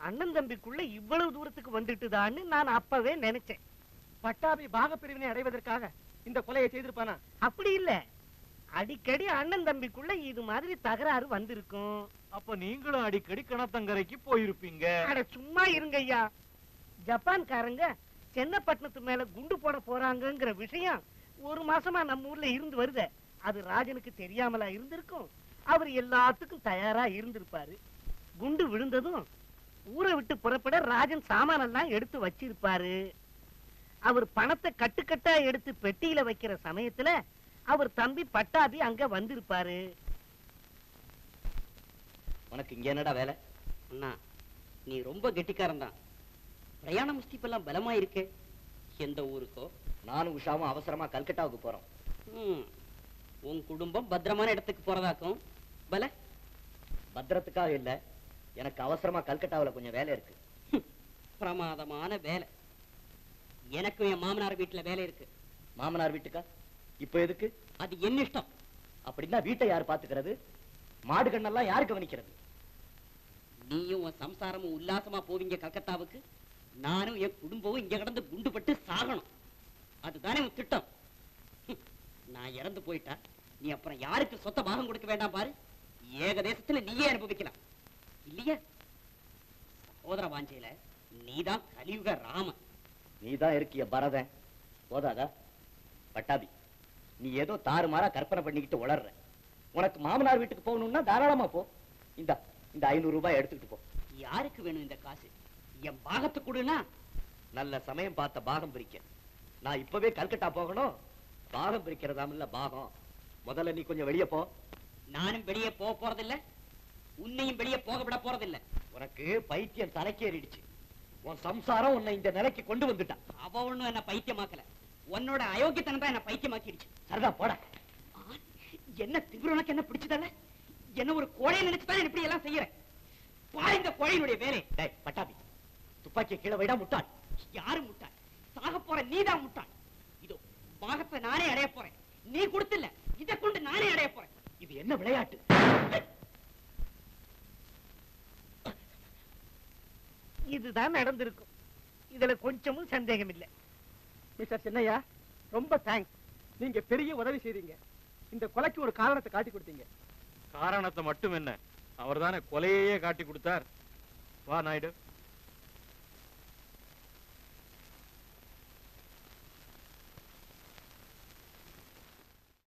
அண்ணன் தம்பிக்குள்ள இவ்வளவு தூரத்துக்கு வந்துட்டுதான்னு நான் அப்பவே நினைச்சேன் பட்டாபி பாகப்பிரிவினை அடைவதற்காக இந்த கொலையை செய்திருப்பானா அப்படி இல்ல அடிக்கடி அண்ணன் தம்பிக்குள்ள இது மாதிரி தகராறு வந்திருக்கும் அப்ப நீங்களும் அடிக்கடி கிணத்தங்கரைக்கு போயிருப்பீங்க அட சும்மா இருங்க ஐயா ஜப்பான்காரங்க சென்னப்பட்டினத்து மேல குண்டு போட போறாங்கங்கிற விஷயம் ஒரு மாசமா நம்ம ஊர்ல இருந்து வருத அது ராஜனுக்கு தெரியாமலா இருந்திருக்கும் அவர் எல்லாத்துக்கும் தயாரா இருந்திருப்பாரு குண்டு விழுந்ததும் ஊரை விட்டு புறப்பட ராஜன் சாமானெல்லாம் எடுத்து வச்சிருப்பாரு அவர் பணத்தை கட்டுக்கட்டா எடுத்து பெட்டியில வைக்கிற சமயத்துல அவர் தம்பி பட்டாபி அங்க வந்திருப்பாரு உனக்கு இங்க என்னடா வேலை அண்ணா நீ ரொம்ப கெட்டிக்காரன் தான் பிரயாண முஸ்திப்பெல்லாம் பலமா இருக்கே எந்த ஊருக்கோ நானும் உஷாவும் அவசரமா கல்கட்டாவுக்கு போறோம் ம், உன் குடும்பம் பத்திரமான இடத்துக்கு போறதாக்கும் பல பத்திரத்துக்காக இல்ல எனக்கு அவசரமா கல்கட்டாவுல கொஞ்சம் வேலை இருக்கு பிரமாதமான வேலை எனக்கும் என் மாமனார் வீட்டுல வேலை இருக்கு மாமனார் வீட்டுக்கா இப்ப எதுக்கு அது என்ன இஷ்டம் அப்படின்னா வீட்டை யார் பாத்துக்கிறது மாடு கண்ணெல்லாம் யாரு கவனிக்கிறது நீயும் உன் சம்சாரமும் உல்லாசமா போவீங்க கல்கத்தாவுக்கு நானும் என் குடும்பமும் இங்க கிடந்து குண்டுபட்டு சாகணும் அதுதானே உன் திட்டம் ஹம், நான் இறந்து போயிட்டா நீ அப்புறம் யாருக்கு சொத்த பாகம் கொடுக்க வேண்டாம் பாரு ஏகதேசத்துல நீயே அனுபவிக்கலாம் இல்லையா சகோதர வாஞ்சையில நீதான் கலியுக ராமன் நீதான் இருக்கிய பரதன் போதாதா பட்டாபி நீ ஏதோ தாறுமாறா கற்பனை பண்ணிக்கிட்டு உளர்ற உனக்கு மாமனார் வீட்டுக்கு போகணும்னா தாராளமா போ இந்த இந்த ஐநூறு ரூபாய் எடுத்துக்கிட்டு போ யாருக்கு வேணும் இந்த காசு என் பாகத்தை கொடுனா நல்ல சமயம் பார்த்த பாகம் பிரிக்க நான் இப்பவே கல்கட்டா போகணும் பாகம் பிரிக்கிறதாமில்ல பாகம் முதல்ல நீ கொஞ்சம் வெளியே போ நானும் வெளியே போக போறதில்ல உன்னையும் வெளியே போக விட போறதில்ல உனக்கு பைத்தியம் தலைக்கேறிடுச்சு உன் சம்சாரம் உன்னை இந்த நிலைக்கு கொண்டு வந்துட்டான் அவ ஒண்ணும் என்ன பைத்தியமாக்கல உன்னோட அயோக்கியத்தனம் தான் என்ன பைத்தியமாக்கிடுச்சு சரிதா போட ஆ, என்ன திமிரு உனக்கு என்ன பிடிச்சதால என்ன ஒரு கோழையை நினைச்சுதான் இப்படி எல்லாம் செய்யறேன் பாரு இந்த கோழையினுடைய வேலை டேய் பட்டாபி துப்பாக்கியை கீழே வைடா முட்டாள் யாரு முட்டாள் சாக போற நீதான் முட்டாள் இதோ பாகத்தை நானே அடைய போறேன் நீ கொடுத்தில்ல இதை கொண்டு நானே அடைய போறேன் இது என்ன விளையாட்டு இதுதான் நடந்திருக்கும் இதுல கொஞ்சமும் சந்தேகம் இல்லை மிஸ்டர் சின்னையா ரொம்ப தேங்க்ஸ் நீங்க பெரிய உதவி செய்றீங்க இந்த கொலைக்கு ஒரு காரணத்தை காட்டி கொடுத்தீங்க காரணத்தை மட்டும் என்ன அவர்தானே கொலையையே காட்டி கொடுத்தார் வா நாயுடு